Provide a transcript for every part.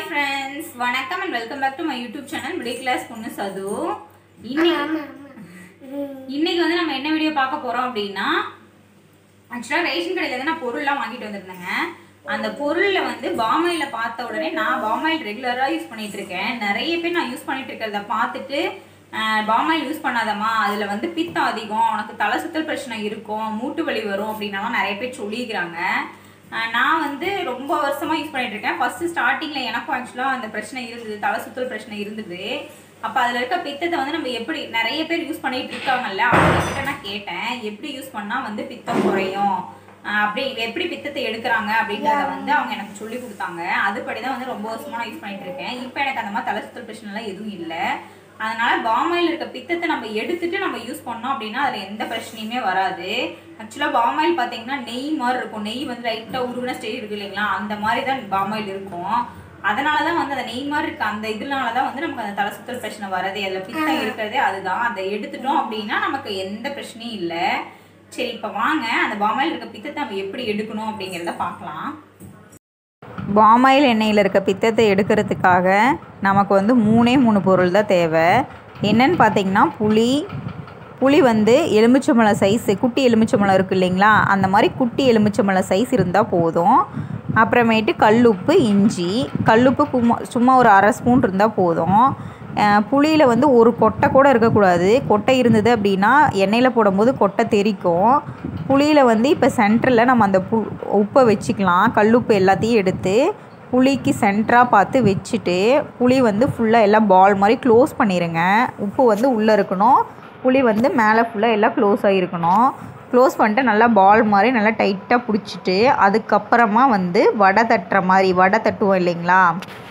friends வணக்கம் and welcome back to my YouTube channel middle class பொண்ணு சது இன்னைக்கு இன்னைக்கு வந்து நம்ம என்ன வீடியோ பார்க்க போறோம் அப்படின்னா ஆக்சுவலாக ரேஷன் கடையில இருந்து நான் பொருள்லாம் வாங்கிட்டு வந்திருந்தேங்க அந்த பொருளில் வந்து பாமாயில் பார்த்த உடனே நான் பாமாயில் ரெகுலராக யூஸ் பண்ணிட்டு இருக்கேன் நிறைய பேர் நான் யூஸ் பண்ணிட்டு இருக்கிறத பார்த்துட்டு பாமாயில் யூஸ் பண்ணாதம்மா அதில் வந்து பித்தம் அதிகம் உனக்கு தலை சுத்தல் பிரச்சனை இருக்கும் மூட்டு வலி வரும் அப்படின்னாலாம் நிறைய பேர் சொல்லிக்கிறாங்க ஆஹ் நான் வந்து ரொம்ப வருஷமா யூஸ் பண்ணிட்டு இருக்கேன் ஃபர்ஸ்ட் ஸ்டார்டிங்ல எனக்கும் ஆக்சுவலா அந்த பிரச்சனை இருந்தது தலை சுத்தல் பிரச்சனை இருந்தது அப்ப அதுல இருக்க பித்தத்தை வந்து நம்ம எப்படி நிறைய பேர் யூஸ் பண்ணிட்டு இருக்காங்கல்ல அவங்க கிட்ட நான் கேட்டேன் எப்படி யூஸ் பண்ணா வந்து பித்தம் குறையும் ஆஹ் அப்படி எப்படி பித்தத்தை எடுக்கிறாங்க அப்படின்றத வந்து அவங்க எனக்கு சொல்லி கொடுத்தாங்க அதுபடி தான் வந்து ரொம்ப வருஷமா நான் யூஸ் பண்ணிட்டு இருக்கேன் இப்போ எனக்கு அந்த மாதிரி தலை சுத்தல் பிரச்சனை எல்லாம் எதுவும் இல்லை அதனால பாமாயில் இருக்க பித்தத்தை நம்ம எடுத்துட்டு நம்ம யூஸ் பண்ணோம் அப்படின்னா அதில் எந்த பிரச்சனையுமே வராது ஆக்சுவலாக பாமாயில் பார்த்தீங்கன்னா நெய் மாதிரி இருக்கும் நெய் வந்து லைட்டாக உருவின ஸ்டேஜ் இருக்கு இல்லைங்களா அந்த மாதிரி தான் பாமாயில் இருக்கும் அதனால தான் வந்து அந்த நெய் மாதிரி இருக்க அந்த இதனால தான் வந்து நமக்கு அந்த தலை சுத்தல் பிரச்சனை வரதே அதில் பித்தம் இருக்கிறதே அதுதான் அதை எடுத்துட்டோம் அப்படின்னா நமக்கு எந்த பிரச்சனையும் இல்லை சரி இப்போ வாங்க அந்த பாமாயில் இருக்க பித்தத்தை நம்ம எப்படி எடுக்கணும் அப்படிங்கிறத பார்க்கலாம் பாமாயில் எண்ணெயில் இருக்க பித்தத்தை எடுக்கிறதுக்காக நமக்கு வந்து மூணே மூணு பொருள் தான் தேவை என்னன்னு பார்த்தீங்கன்னா புளி புளி வந்து எலுமிச்சம்பழம் சைஸ் குட்டி எலுமிச்சம்பழம் இருக்குது இல்லைங்களா அந்த மாதிரி குட்டி எலுமிச்சம்பழம் சைஸ் இருந்தால் போதும் அப்புறமேட்டு கல்லுப்பு இஞ்சி கல்லுப்பு சும்மா சும்மா ஒரு அரை ஸ்பூன் இருந்தால் போதும் புளியில் வந்து ஒரு கொட்டை கூட இருக்கக்கூடாது கொட்டை இருந்தது அப்படின்னா எண்ணெயில் போடும்போது கொட்டை தெறிக்கும் புளியில் வந்து இப்போ சென்டரில் நம்ம அந்த பு உப்பை வச்சுக்கலாம் கல்லுப்பு எல்லாத்தையும் எடுத்து புளிக்கு சென்டராக பார்த்து வச்சுட்டு புளி வந்து ஃபுல்லாக எல்லாம் பால் மாதிரி க்ளோஸ் பண்ணிடுங்க உப்பு வந்து உள்ளே இருக்கணும் புளி வந்து மேலே ஃபுல்லாக எல்லாம் க்ளோஸ் ஆகிருக்கணும் க்ளோஸ் பண்ணிட்டு நல்லா பால் மாதிரி நல்லா டைட்டாக பிடிச்சிட்டு அதுக்கப்புறமா வந்து வடை தட்டுற மாதிரி வடை தட்டுவோம் இல்லைங்களா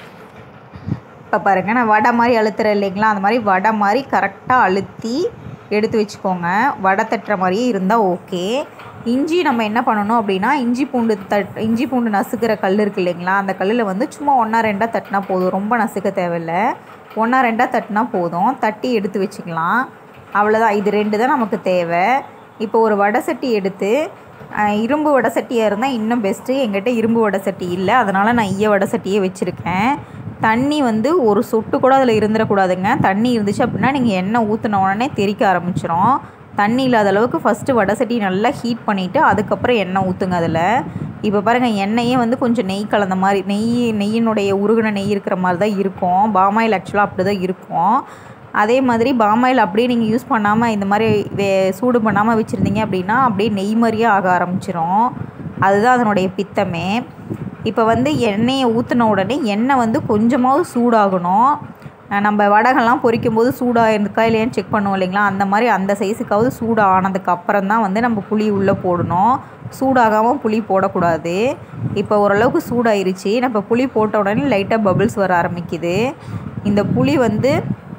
இப்போ பாருங்கள் நான் வடை மாதிரி அழுத்துறேன் இல்லைங்களா அந்த மாதிரி வடை மாதிரி கரெக்டாக அழுத்தி எடுத்து வச்சுக்கோங்க வடை தட்டுற மாதிரியே இருந்தால் ஓகே இஞ்சி நம்ம என்ன பண்ணணும் அப்படின்னா இஞ்சி பூண்டு தட் இஞ்சி பூண்டு நசுக்கிற கல் இருக்குது இல்லைங்களா அந்த கல்லில் வந்து சும்மா ஒன்றா ரெண்டாக தட்டினா போதும் ரொம்ப நசுக்க தேவையில்ல ஒன்றா ரெண்டாக தட்டினா போதும் தட்டி எடுத்து வச்சுக்கலாம் அவ்வளோதான் இது ரெண்டு தான் நமக்கு தேவை இப்போ ஒரு வடை சட்டி எடுத்து அஹ், இரும்பு வடை சட்டியாக இருந்தால் இன்னும் பெஸ்ட்டு எங்கிட்ட இரும்பு வடை சட்டி இல்லை அதனால் நான் ஈய வடை சட்டியே வச்சுருக்கேன் தண்ணி வந்து ஒரு சொட்டு கூட அதில் இருந்துடக்கூடாதுங்க தண்ணி இருந்துச்சு அப்படின்னா நீங்கள் எண்ணெய் ஊற்றின உடனே தெறிக்க ஆரம்பிச்சிரும் தண்ணி இல்லாத அளவுக்கு ஃபஸ்ட்டு வடை சட்டி நல்லா ஹீட் பண்ணிவிட்டு அதுக்கப்புறம் எண்ணெய் ஊற்றுங்க அதில் இப்போ பாருங்கள் எண்ணெயே வந்து கொஞ்சம் நெய் கலந்த மாதிரி நெய் நெய்யினுடைய உருகுன நெய் இருக்கிற மாதிரி தான் இருக்கும் பாமாயில் ஆக்சுவலாக அப்படி தான் இருக்கும் அதே மாதிரி பாமாயில் அப்படியே நீங்கள் யூஸ் பண்ணாமல் இந்த மாதிரி வே சூடு பண்ணாமல் வச்சுருந்தீங்க அப்படின்னா அப்படியே நெய் மாதிரியே ஆக ஆரம்பிச்சிரும் அதுதான் அதனுடைய பித்தமே இப்போ வந்து எண்ணெயை ஊற்றின உடனே எண்ணெய் வந்து கொஞ்சமாவது சூடாகணும் அஹ் நம்ம வடகெல்லாம் பொரிக்கும் போது சூடாக இருக்கா இல்லையான்னு செக் பண்ணுவோம் இல்லைங்களா அந்த மாதிரி அந்த சைஸுக்காவது சூடு ஆனதுக்கு அப்புறம் தான் வந்து நம்ம புளி உள்ளே போடணும் சூடாகாமல் புளி போடக்கூடாது இப்போ ஓரளவுக்கு சூடாயிருச்சு நம்ம புளி போட்ட உடனே லைட்டாக பபிள்ஸ் வர ஆரம்பிக்குது இந்த புளி வந்து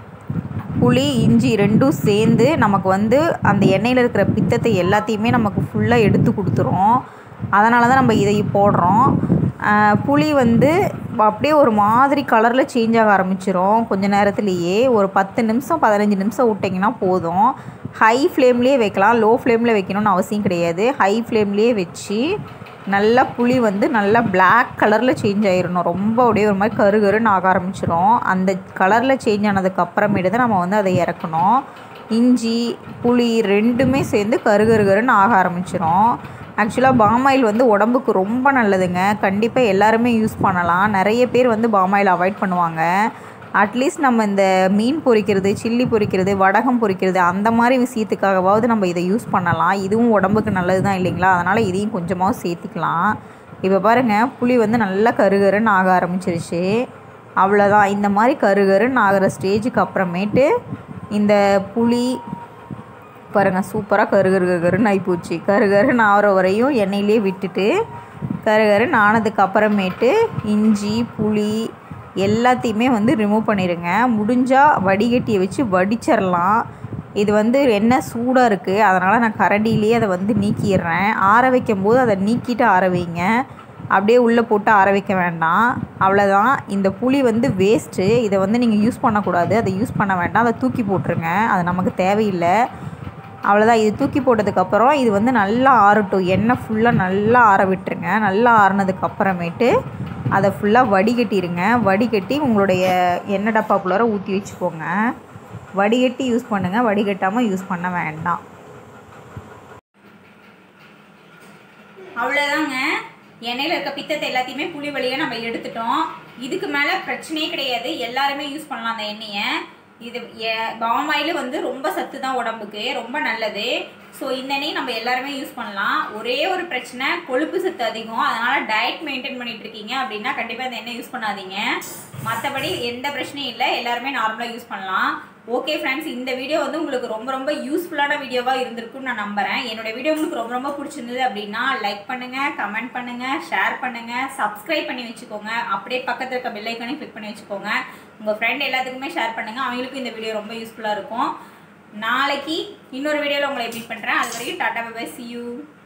புளி இஞ்சி ரெண்டும் சேர்ந்து நமக்கு வந்து அந்த எண்ணெயில் இருக்கிற பித்தத்தை எல்லாத்தையுமே நமக்கு ஃபுல்லாக எடுத்து கொடுத்துரும் அதனால தான் நம்ம இதை போடுறோம் ஆஹ் புளி வந்து அப்படியே ஒரு மாதிரி கலரில் சேஞ்ச் ஆக ஆரம்பிச்சிரும் கொஞ்ச நேரத்துலேயே ஒரு பத்து நிமிஷம் பதினஞ்சு நிமிஷம் விட்டிங்கன்னா போதும் ஹை ஃப்ளேம்லேயே வைக்கலாம் லோ ஃப்ளேமில் வைக்கணும்னு அவசியம் கிடையாது ஹை ஃப்ளேம்லேயே வச்சு நல்லா புளி வந்து நல்லா பிளாக் கலரில் சேஞ்ச் ஆயிடணும் ரொம்ப அப்படியே ஒரு மாதிரி கரு கருன்னு ஆக ஆரம்பிச்சிரும் அந்த கலரில் சேஞ்ச் ஆனதுக்கு அப்புறமேட்டு தான் நம்ம வந்து அதை இறக்கணும் இஞ்சி புளி ரெண்டுமே சேர்ந்து கரு கரு கருன்னு ஆக ஆரம்பிச்சிரும் ஆக்சுவலாக பாமாயில் வந்து உடம்புக்கு ரொம்ப நல்லதுங்க கண்டிப்பாக எல்லாருமே யூஸ் பண்ணலாம் நிறைய பேர் வந்து பாமாயில் அவாய்ட் பண்ணுவாங்க அட்லீஸ்ட் நம்ம இந்த மீன் பொரிக்கிறது சில்லி பொரிக்கிறது வடகம் பொரிக்கிறது அந்த மாதிரி விஷயத்துக்காகவாவது நம்ம இதை யூஸ் பண்ணலாம் இதுவும் உடம்புக்கு நல்லது தான் இல்லைங்களா அதனால் இதையும் கொஞ்சமாவது சேர்த்திக்கலாம் இப்போ பாருங்கள் புளி வந்து நல்லா கருகருன்னு ஆக ஆரம்பிச்சிருச்சு அவ்வளோதான் இந்த மாதிரி கருகருன்னு ஆகிற ஸ்டேஜுக்கு அப்புறமேட்டு இந்த புளி பாருங்கள் சூப்பராக கரு கரு கரு கருன்னு ஆகிப்போச்சு கரு கருன்னு ஆகிற வரையும் எண்ணெயிலே விட்டுட்டு கரு கருன்னு ஆனதுக்கு அப்புறமேட்டு இஞ்சி புளி எல்லாத்தையுமே வந்து ரிமூவ் பண்ணிடுங்க முடிஞ்சால் வடிகட்டியை வச்சு வடிச்சிடலாம் இது வந்து எண்ணெய் சூடாக இருக்குது அதனால் நான் கரண்டிலேயே அதை வந்து நீக்கிடுறேன் ஆற வைக்கும் போது அதை நீக்கிட்டு ஆற வைங்க அப்படியே உள்ளே போட்டு ஆற வைக்க வேண்டாம் அவ்வளோதான் இந்த புளி வந்து வேஸ்ட்டு இதை வந்து நீங்கள் யூஸ் பண்ணக்கூடாது அதை யூஸ் பண்ண வேண்டாம் அதை தூக்கி போட்டுருங்க அது நமக்கு தேவையில்லை அவ்வளோதான் இது தூக்கி போட்டதுக்கப்புறம் இது வந்து நல்லா ஆறட்டும் எண்ணெய் ஃபுல்லாக நல்லா ஆற விட்டுருங்க நல்லா ஆறுனதுக்கு அப்புறமேட்டு அதை ஃபுல்லாக வடிகட்டிடுங்க வடிகட்டி உங்களுடைய எண்ணெய் டப்பாக்குள்ளார ஊற்றி வச்சுக்கோங்க வடிகட்டி யூஸ் பண்ணுங்கள் வடிகட்டாமல் யூஸ் பண்ண வேண்டாம் அவ்வளோதாங்க எண்ணெயில் இருக்க பித்தத்தை எல்லாத்தையுமே புளி வழியாக நம்ம எடுத்துட்டோம் இதுக்கு மேலே பிரச்சனையே கிடையாது எல்லாருமே யூஸ் பண்ணலாம் அந்த எண்ணெயை இது பாம் ஆயில் வந்து ரொம்ப சத்து தான் உடம்புக்கு ரொம்ப நல்லது ஸோ இந்த எண்ணெயை நம்ம எல்லாருமே யூஸ் பண்ணலாம் ஒரே ஒரு பிரச்சனை கொழுப்பு சத்து அதிகம் அதனால் டயட் மெயின்டைன் பண்ணிட்டு இருக்கீங்க அப்படின்னா கண்டிப்பாக இந்த எண்ணெய் யூஸ் பண்ணாதீங்க மற்றபடி எந்த பிரச்சனையும் இல்லை எல்லாருமே நார்மலாக யூஸ் பண்ணலாம் ஓகே ஃப்ரெண்ட்ஸ் இந்த வீடியோ வந்து உங்களுக்கு ரொம்ப ரொம்ப யூஸ்ஃபுல்லான வீடியோவாக இருந்திருக்கும்னு நான் நம்புகிறேன் என்னோட வீடியோ உங்களுக்கு ரொம்ப ரொம்ப பிடிச்சிருந்தது அப்படின்னா லைக் பண்ணுங்கள் கமெண்ட் பண்ணுங்கள் ஷேர் பண்ணுங்கள் சப்ஸ்கிரைப் பண்ணி வச்சுக்கோங்க அப்படியே பக்கத்தில் இருக்க பெல் ஐக்கானையும் கிளிக் பண்ணி வச்சுக்கோங்க உங்கள் ஃப்ரெண்ட் எல்லாத்துக்குமே ஷேர் பண்ணுங்கள் அவங்களுக்கும் இந்த வீடியோ ரொம்ப யூஸ்ஃபுல்லாக இருக்கும் நாளைக்கு இன்னொரு வீடியோவில் உங்களை மீட் பண்ணுறேன் அது வரைக்கும் டாட்டா பை சி யூ